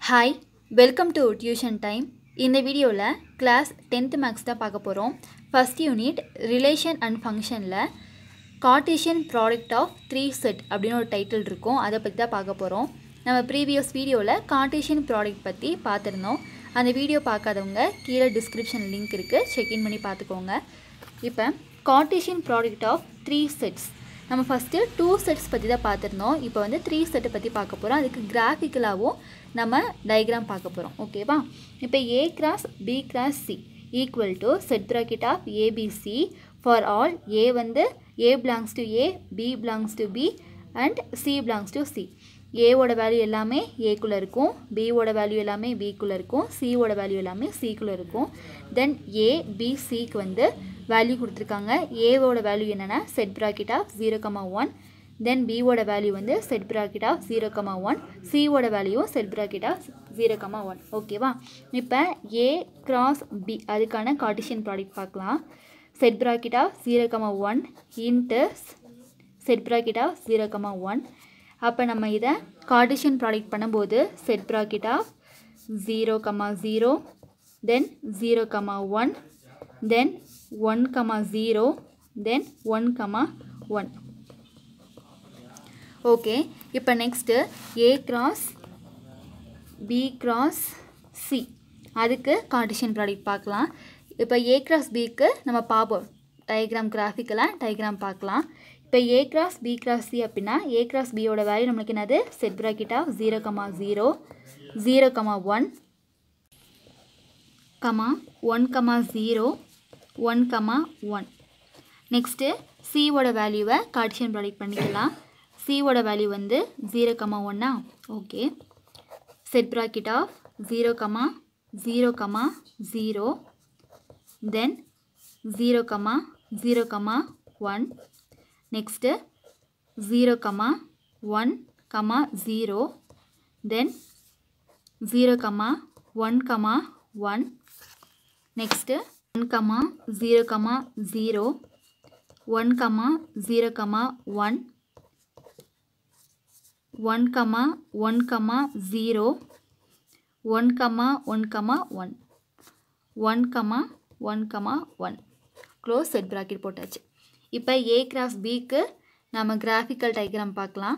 hi welcome to tuition time இந்த வீடியோவில் class tenth maths தான் பார்க்க போகிறோம் ஃபஸ்ட் யூனிட் ரிலேஷன் அண்ட் ஃபங்க்ஷனில் Cartesian product of three set அப்படின்னு ஒரு டைட்டில் இருக்கும் அதை பற்றி தான் பார்க்க போகிறோம் நம்ம ப்ரீவியஸ் வீடியோவில் கார்ட்டீஷியன் ப்ராடக்ட் பற்றி பார்த்துருந்தோம் அந்த வீடியோ பார்க்காதவங்க கீழே டிஸ்கிரிப்ஷன் லிங்க் இருக்குது செக்இன் பண்ணி பார்த்துக்கோங்க இப்போ Cartesian product of three sets நம்ம ஃபஸ்ட்டு டூ செட்ஸ் பற்றி தான் பார்த்துருந்தோம் இப்போ வந்து த்ரீ செட்டை பற்றி பார்க்க போகிறோம் அதுக்கு கிராஃபிக்கலாகவும் நம்ம டயக்ராம் பார்க்க போகிறோம் ஓகேவா இப்போ A cross B cross C equal to set bracket of ABC for all A வந்து A belongs to A B belongs to B and C belongs to C ஏவோட வேல்யூ எல்லாமே ஏக்குள்ளே இருக்கும் பியோட வேல்யூ எல்லாமே பிக்குள்ளே இருக்கும் சியோட வேல்யூ எல்லாமே சிக்குள்ளே இருக்கும் தென் ஏ பி சிக்கு வந்து வேல்யூ கொடுத்துருக்காங்க ஏவோட வேல்யூ என்னென்னா set bracket of zero comma one then பியோட வேல்யூ வந்து set bracket of zero comma one சியோட வேல்யூவும் set bracket of zero comma one ஓகேவா இப்போ ஏ கிராஸ் பி அதுக்கான கார்டிஷியன் ப்ராடக்ட் பார்க்கலாம் set bracket of zero comma one into set bracket of zero comma one அப்போ நம்ம இதை கார்டிஷியன் ப்ராடக்ட் பண்ணும்போது set bracket of zero comma zero then zero comma one then one comma zero then one comma one okay இப்போ next A cross B cross C அதுக்கு Cartesian product பார்க்கலாம் இப்போ A cross பிக்கு நம்ம பார்ப்போம் diagram கிராஃபிக்கலாக diagram பார்க்கலாம் இப்போ A cross B cross C அப்படின்னா ஏ கிராஸ் பியோட வேல்யூ நம்மளுக்கு என்னது set bracket of zero comma zero zero comma one comma one comma zero one comma one next சியோட வேல்யூவை கார்டிஷியன் ப்ராடக்ட் பண்ணிக்கலாம் சியோட வேல்யூ வந்து ஜீரோ கமா ஒன்னா okay set bracket of zero comma zero comma zero then zero comma zero comma one next zero comma one comma zero then zero comma one comma one next one comma zero comma zero one comma zero comma one one comma one comma zero one comma one comma one one comma one comma one close set bracket போட்டாச்சு இப்போ A cross பிக்கு நம்ம graphical diagram பார்க்கலாம்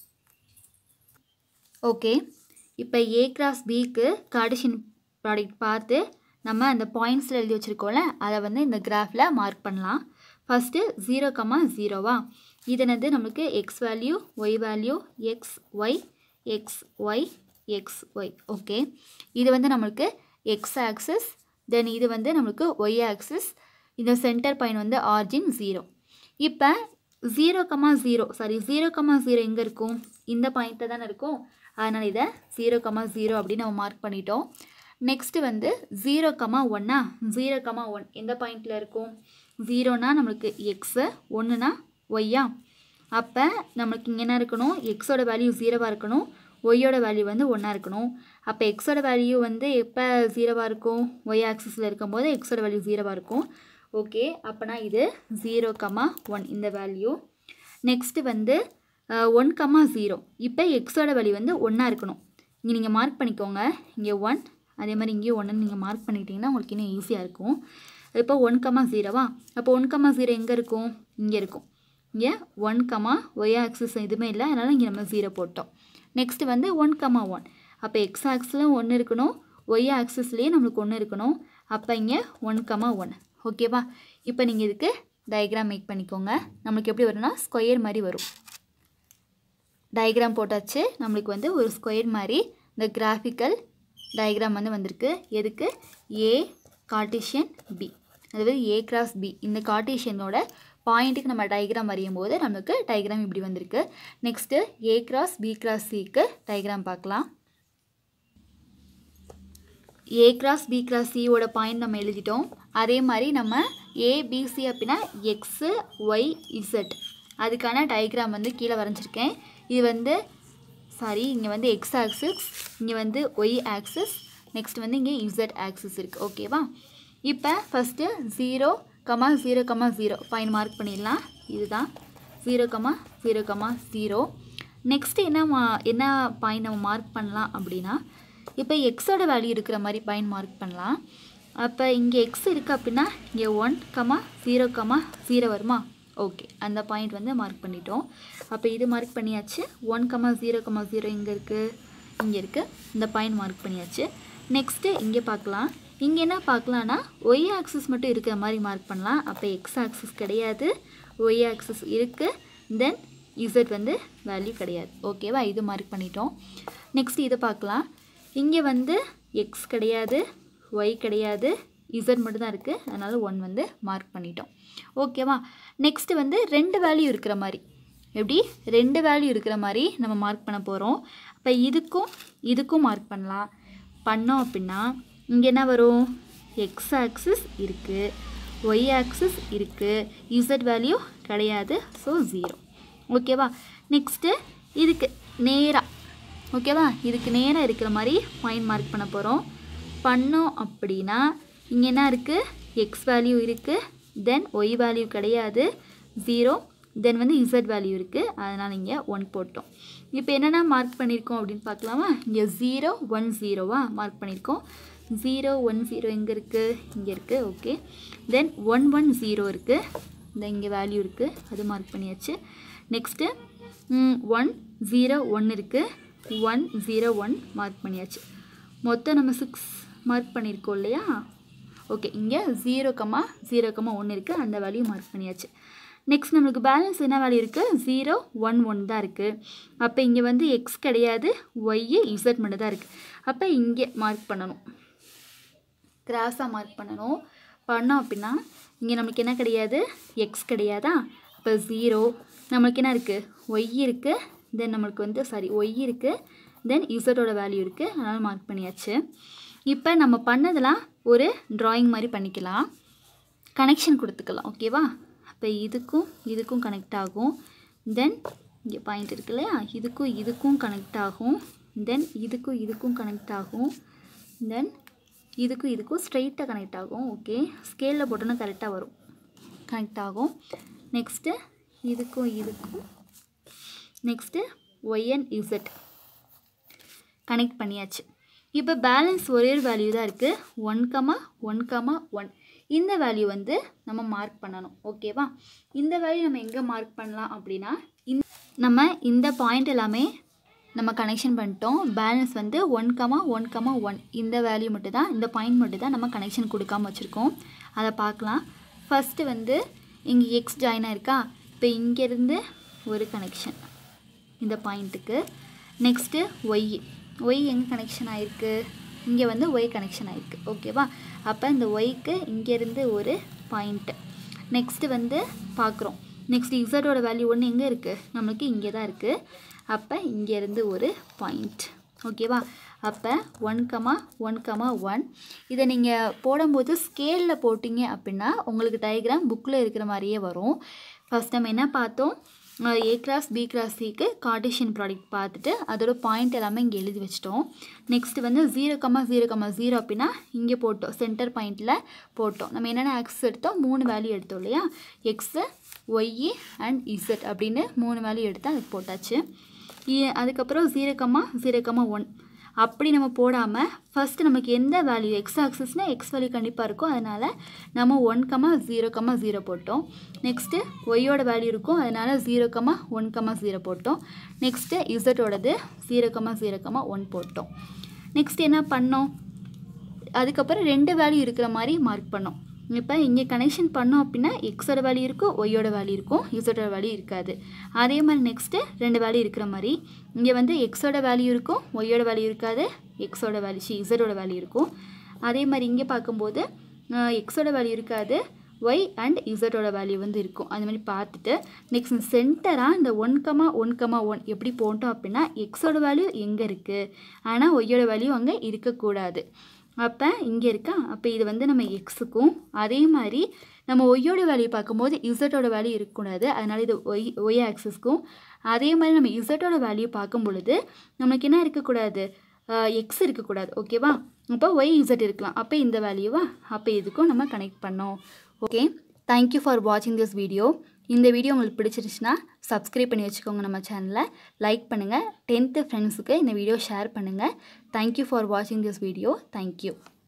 okay இப்போ A cross பிக்கு Cartesian product பார்த்து நம்ம அந்த பாயிண்ட்ஸில் எழுதி வச்சுருக்கோம்ல அதை வந்து இந்த கிராஃபில் மார்க் பண்ணலாம் ஃபஸ்ட்டு ஜீரோ கமா ஜீரோவா இது என்னது நம்மளுக்கு X value Y value X Y X Y X Y okay இது வந்து நம்மளுக்கு எக்ஸ் ஆக்சிஸ் தென் இது வந்து நம்மளுக்கு ஒய் ஆக்சிஸ் இந்த சென்டர் பாயிண்ட் வந்து ஆர்ஜின் ஜீரோ இப்போ zero comma zero sorry zero comma zero எங்கே இருக்கும் இந்த பாயிண்ட்டில் தானே இருக்கும் அதனால் இதை ஜீரோ கமா ஜீரோ அப்படின்னு நம்ம மார்க் பண்ணிட்டோம் நெக்ஸ்ட்டு வந்து ஜீரோ கமா ஒன்னா ஜீரோ கமா ஒன் எந்த பாயிண்டில் இருக்கும் ஜீரோனா நம்மளுக்கு எக்ஸு ஒன்றுனா ஒய்யா அப்போ நம்மளுக்கு இங்கே என்ன இருக்கணும் எக்ஸோட வேல்யூ ஜீரோவாக இருக்கணும் ஒய்யோட வேல்யூ வந்து ஒன்றா இருக்கணும் அப்போ எக்ஸோட வேல்யூ வந்து எப்போ ஜீரோவாக இருக்கும் ஒய் ஆக்சிஸில் இருக்கும்போது எக்ஸோட வேல்யூ ஜீரோவாக இருக்கும் ஓகே அப்போனா இது ஜீரோ கமா ஒன் இந்த வேல்யூ நெக்ஸ்ட்டு வந்து ஒன் கமா ஜீரோ இப்போ எக்ஸோட வேல்யூ வந்து ஒன்றா இருக்கணும் இங்கே நீங்கள் மார்க் பண்ணிக்கோங்க இங்கே ஒன் அதே மாதிரி இங்கேயும் ஒன்றுன்னு நீங்கள் மார்க் பண்ணிக்கிட்டிங்கன்னா உங்களுக்கு இன்னும் ஈஸியாக இருக்கும் இப்போ ஒன் கமா ஜீரோவா அப்போ ஒன் கமா ஜீரோ எங்கே இருக்கும் இங்கே இருக்கும் இங்கே ஒன் கமா ஒய் ஆக்சிஸ் எதுவுமே இல்லை அதனால் இங்கே நம்ம ஜீரோ போட்டோம் நெக்ஸ்ட்டு வந்து ஒன் கமா ஒன் அப்போ எக்ஸ் ஆக்ஸில் ஒன்று இருக்கணும் ஒய் ஆக்சிஸ்லேயே நம்மளுக்கு ஒன்று இருக்கணும் அப்போ இங்கே ஒன் கமா ஒன் ஓகேவா இப்போ நீங்கள் இதுக்கு டயக்ராம் மேக் பண்ணிக்கோங்க நம்மளுக்கு எப்படி வரும்னா ஸ்கொயர் மாதிரி வரும் டயக்ராம் போட்டாச்சு நம்மளுக்கு வந்து ஒரு ஸ்கொயர் மாதிரி இந்த கிராஃபிக்கல் டயக்ராம் வந்து வந்திருக்கு எதுக்கு ஏ கார்டிஷியன் பி அதாவது ஏ கிராஸ் பி இந்த கார்டிஷியனோட பாயிண்ட்டுக்கு நம்ம டயக்ராம் வரையும் போது நமக்கு டயக்ராம் இப்படி வந்திருக்கு next A cross B cross சிக்கு டயக்ராம் பார்க்கலாம் ஏ கிராஸ் பி கிராஸ் சியோட பாயிண்ட் நம்ம எழுதிட்டோம் அதே மாதிரி நம்ம ஏபிசி அப்படின்னா எக்ஸு ஒய் இசட் அதுக்கான டயக்ராம் வந்து கீழே வரைஞ்சிருக்கேன் இது வந்து சாரி இங்கே வந்து எக்ஸ் ஆக்சிஸ் இங்கே வந்து ஒய் ஆக்சிஸ் நெக்ஸ்ட் வந்து இங்கே இசட் ஆக்சிஸ் இருக்குது ஓகேவா இப்போ first zero comma zero comma zero point mark பண்ணிடலாம் இதுதான் zero comma zero comma zero next என்ன மா என்ன பாயிண்ட் நம்ம மார்க் பண்ணலாம் அப்படின்னா இப்போ எக்ஸோட வேல்யூ இருக்கிற மாதிரி பாயிண்ட் மார்க் பண்ணலாம் அப்போ இங்கே எக்ஸ் இருக்குது அப்படின்னா இங்கே one comma zero comma zero வருமா ஓகே அந்த பாயிண்ட் வந்து மார்க் பண்ணிட்டோம் அப்போ இது மார்க் பண்ணியாச்சு one comma zero comma zero இங்கே இருக்குது இங்கே இருக்குது இந்த பாயிண்ட் மார்க் பண்ணியாச்சு நெக்ஸ்ட்டு இங்கே பார்க்கலாம் இங்கே என்ன பார்க்கலான்னா ஒய் ஆக்சிஸ் மட்டும் இருக்கிற மாதிரி மார்க் பண்ணலாம் அப்போ எக்ஸ் ஆக்சிஸ் கிடையாது ஒய் ஆக்சிஸ் இருக்குது தென் இசட் வந்து வேல்யூ கிடையாது ஓகேவா இது மார்க் பண்ணிட்டோம் நெக்ஸ்ட் இதை பார்க்கலாம் இங்கே வந்து எக்ஸ் கிடையாது ஒய் கிடையாது இசட் மட்டும் தான் இருக்குது அதனால் ஒன் வந்து மார்க் பண்ணிட்டோம் ஓகேவா நெக்ஸ்ட்டு வந்து ரெண்டு வேல்யூ இருக்கிற மாதிரி எப்படி ரெண்டு வேல்யூ இருக்கிற மாதிரி நம்ம மார்க் பண்ண போகிறோம் அப்போ இதுக்கும் இதுக்கும் மார்க் பண்ணலாம் பண்ணோம் அப்படின்னா இங்கே என்ன வரும் எக்ஸ் ஆக்சிஸ் இருக்குது ஒய் ஆக்சிஸ் இருக்குது இசட் வேல்யூ கிடையாது ஸோ ஜீரோ ஓகேவா நெக்ஸ்ட்டு இதுக்கு நேராக ஓகேவா இதுக்கு நேராக இருக்கிற மாதிரி பாயிண்ட் மார்க் பண்ண போகிறோம் பண்ணோம் அப்படின்னா இங்கே என்ன இருக்குது எக்ஸ் வேல்யூ இருக்குது தென் ஒய் வேல்யூ கிடையாது ஜீரோ தென் வந்து இசட் வேல்யூ இருக்குது அதனால் இங்கே ஒன் போட்டோம் இப்போ என்னென்ன மார்க் பண்ணியிருக்கோம் அப்படின்னு பார்க்கலாமா இங்கே ஜீரோ ஒன் ஜீரோவா மார்க் பண்ணியிருக்கோம் ஜீரோ ஒன் ஜீரோ எங்கே இருக்குது இங்கே இருக்குது okay then one one zero இருக்குது இந்த இங்கே வேல்யூ இருக்குது அது மார்க் பண்ணியாச்சு நெக்ஸ்ட்டு ஒன் ஜீரோ ஒன் இருக்குது ஒன் ஜீரோ ஒன் மார்க் பண்ணியாச்சு மொத்தம் நம்ம சிக்ஸ் மார்க் பண்ணியிருக்கோம் இல்லையா ஓகே இங்கே ஜீரோ கமா ஜீரோ கமா ஒன்று இருக்குது அந்த வேல்யூ மார்க் பண்ணியாச்சு நெக்ஸ்ட் நம்மளுக்கு பேலன்ஸ் என்ன வேல்யூ இருக்குது ஜீரோ ஒன் ஒன் தான் இருக்குது அப்போ இங்கே வந்து எக்ஸ் கிடையாது ஒய்யு இசட் மட்டும் தான் இருக்குது அப்போ இங்கே மார்க் பண்ணணும் கிராஸாக மார்க் பண்ணணும் பண்ணோம் அப்படின்னா இங்கே நம்மளுக்கு என்ன கிடையாது எக்ஸ் கிடையாதா அப்போ ஜீரோ நம்மளுக்கு என்ன இருக்குது ஒய் இருக்குது தென் நம்மளுக்கு வந்து சாரி ஒய் இருக்குது தென் இசட்டோட வேல்யூ இருக்குது அதனால் மார்க் பண்ணியாச்சு இப்போ நம்ம பண்ணதெல்லாம் ஒரு ட்ராயிங் மாதிரி பண்ணிக்கலாம் கனெக்ஷன் கொடுத்துக்கலாம் ஓகேவா அப்போ இதுக்கும் இதுக்கும் கனெக்ட் ஆகும் தென் இங்கே பாயிண்ட் இருக்கு இல்லையா இதுக்கும் இதுக்கும் கனெக்ட் ஆகும் தென் இதுக்கும் இதுக்கும் கனெக்ட் ஆகும் தென் இதுக்கும் இதுக்கும் ஸ்ட்ரைட்டாக கனெக்ட் ஆகும் ஓகே ஸ்கேலில் போட்டோன்னா கரெக்டாக வரும் கனெக்ட் ஆகும் நெக்ஸ்ட்டு இதுக்கும் இதுக்கும் நெக்ஸ்ட்டு ஒய்என் இசட் கனெக்ட் பண்ணியாச்சு இப்போ பேலன்ஸ் ஒரே ஒரு வேல்யூ தான் இருக்குது one comma one comma one இந்த வேல்யூ வந்து நம்ம மார்க் பண்ணணும் ஓகேவா இந்த வேல்யூ நம்ம எங்கே மார்க் பண்ணலாம் அப்படின்னா இந்த நம்ம இந்த பாயிண்ட் எல்லாமே நம்ம கனெக்ஷன் பண்ணிட்டோம் பேலன்ஸ் வந்து one comma one comma one இந்த வேல்யூ மட்டும் தான் இந்த பாயிண்ட் மட்டும் தான் நம்ம கனெக்ஷன் கொடுக்காம வச்சுருக்கோம் அதை பார்க்கலாம் ஃபஸ்ட்டு வந்து இங்கே எக்ஸ் ஜாயின் ஆயிருக்கா இப்போ இங்கேருந்து ஒரு கனெக்ஷன் இந்த பாயிண்ட்டுக்கு நெக்ஸ்ட்டு ஒய் ஒய் எங்கே கனெக்ஷன் ஆகிருக்கு இங்கே வந்து ஒய் கனெக்ஷன் ஆகிருக்கு ஓகேவா அப்போ இந்த ஒய்க்கு இங்கேருந்து ஒரு பாயிண்ட்டு நெக்ஸ்ட்டு வந்து பார்க்குறோம் நெக்ஸ்ட் இசட்டோட வேல்யூ ஒன்று எங்கே இருக்குது நம்மளுக்கு இங்கே தான் இருக்குது அப்போ இங்கேருந்து ஒரு பாயிண்ட் ஓகேவா அப்போ one comma one comma one இதை நீங்கள் போடும்போது ஸ்கேலில் போட்டிங்க அப்படின்னா உங்களுக்கு டயக்ராம் புக்கில் இருக்கிற மாதிரியே வரும் ஃபஸ்ட் நம்ம என்ன பார்த்தோம் ஏ கிராஸ் பி கிராஸ் சிக்கு கார்டிஷியன் ப்ராடக்ட் பார்த்துட்டு அதோட பாயிண்ட் எல்லாமே இங்கே எழுதி வச்சிட்டோம் நெக்ஸ்ட்டு வந்து zero comma zero comma zero அப்படின்னா இங்கே போட்டோம் சென்டர் பாயிண்டில் போட்டோம் நம்ம என்னென்ன ஆக்சஸ் எடுத்தோம் மூணு வேல்யூ எடுத்தோம் இல்லையா எக்ஸு ஒய்இ அண்ட் இசட் அப்படின்னு மூணு வேல்யூ எடுத்து அதுக்கு போட்டாச்சு இ- அதுக்கப்புறம் zero comma zero comma one அப்படி நம்ம போடாமல் ஃபஸ்ட்டு நமக்கு எந்த வேல்யூ எக்ஸ் ஆக்சஸ்னால் எக்ஸ் வேல்யூ கண்டிப்பாக இருக்கும் அதனால் நம்ம one comma zero comma zero போட்டோம் நெக்ஸ்ட்டு ஒய்யோட வேல்யூ இருக்கும் அதனால் zero comma one comma zero போட்டோம் நெக்ஸ்ட்டு இசட்டோடது zero comma zero comma one போட்டோம் நெக்ஸ்ட் என்ன பண்ணோம் அதுக்கப்புறம் ரெண்டு வேல்யூ இருக்கிற மாதிரி மார்க் பண்ணோம் இப்போ இங்கே கனெக்ஷன் பண்ணோம் அப்படின்னா எக்ஸோட வேல்யூ இருக்கும் ஒய்யோட வேல்யூ இருக்கும் இசட்டோட வேல்யூ இருக்காது அதே மாதிரி நெக்ஸ்ட்டு ரெண்டு வேல்யூ இருக்கிற மாதிரி இங்கே வந்து எக்ஸோட வேல்யூ இருக்கும் ஒய்யோட வேல்யூ இருக்காது எக்ஸோட வேல்யூ சி இசட்டோட வேல்யூ இருக்கும் அதே மாதிரி இங்கே பார்க்கும்போது எக்ஸோட வேல்யூ இருக்காது ஒய் அண்ட் இசட்டோட வேல்யூ வந்து இருக்கும் அந்த மாதிரி பார்த்துட்டு நெக்ஸ்ட் சென்டராக இந்த one comma one comma one எப்படி போட்டோம் அப்படின்னா எக்ஸோட வேல்யூ எங்கே இருக்குது ஆனால் ஒய்யோட வேல்யூ அங்கே இருக்கக்கூடாது அப்போ இங்கே இருக்கா அப்போ இது வந்து நம்ம எக்ஸுக்கும் அதே மாதிரி நம்ம ஒய்யோட வேல்யூ பார்க்கும்போது இசட்டோட வேல்யூ இருக்கக்கூடாது அதனால் இது ஒய் ஒய் ஆக்சஸ்க்கும் அதே மாதிரி நம்ம இசட்டோட வேல்யூ பார்க்கும் பொழுது நமக்கு என்ன இருக்கக்கூடாது எக்ஸ் இருக்கக்கூடாது ஓகேவா அப்போ ஒய் இசட் இருக்கலாம் அப்போ இந்த வேல்யூவா அப்போ இதுக்கும் நம்ம கனெக்ட் பண்ணோம் ஓகே தேங்க்யூ ஃபார் வாட்சிங் திஸ் வீடியோ இந்த வீடியோ உங்களுக்கு பிடிச்சிருச்சுன்னா சப்ஸ்கிரைப் பண்ணி வச்சுக்கோங்க நம்ம சேனலை லைக் பண்ணுங்கள் டென்த்து ஃப்ரெண்ட்ஸுக்கு இந்த வீடியோ ஷேர் பண்ணுங்கள் தேங்க்யூ ஃபார் வாட்சிங் திஸ் வீடியோ தேங்க்யூ